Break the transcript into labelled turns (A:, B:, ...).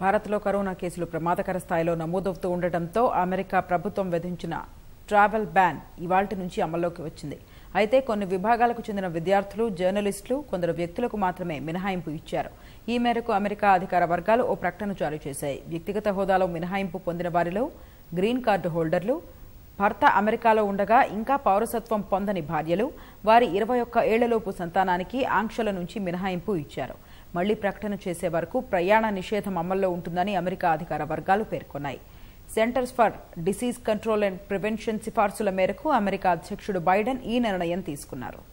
A: భారత్లో కరోనా కేసులు ప్రమాదకర స్థాయిలో నమోదవుతూ ఉండటంతో అమెరికా ప్రభుత్వం విధించిన ట్రావెల్ బ్యాన్ ఇవాల్టి నుంచి అమల్లోకి వచ్చింది అయితే కొన్ని విభాగాలకు చెందిన విద్యార్థులు జర్నలిస్టులు కొందరు వ్యక్తులకు మాత్రమే మినహాయింపు ఇచ్చారు ఈ మేరకు అమెరికా అధికార వర్గాలు ఓ ప్రకటన జారీ చేశాయి వ్యక్తిగత హోదాలో మినహాయింపు పొందిన వారిలో గ్రీన్ కార్డు హోల్డర్లు భర్త అమెరికాలో ఉండగా ఇంకా పౌరసత్వం పొందని భార్యలు వారి ఇరవై ఒక్క ఏళ్లలోపు సంతానానికి ఆంక్షల నుంచి మినహాయింపు ఇచ్చారు మళ్లీ ప్రకటన చేసే వరకు ప్రయాణ నిషేధం అమల్లో ఉంటుందని అమెరికా అధికార వర్గాలు పేర్కొన్నాయి centers for disease control and prevention సిఫార్సుల మేరకు అమెరికా అధ్యక్షుడు బైడెన్ ఈ నిర్ణయం తీసుకున్నారు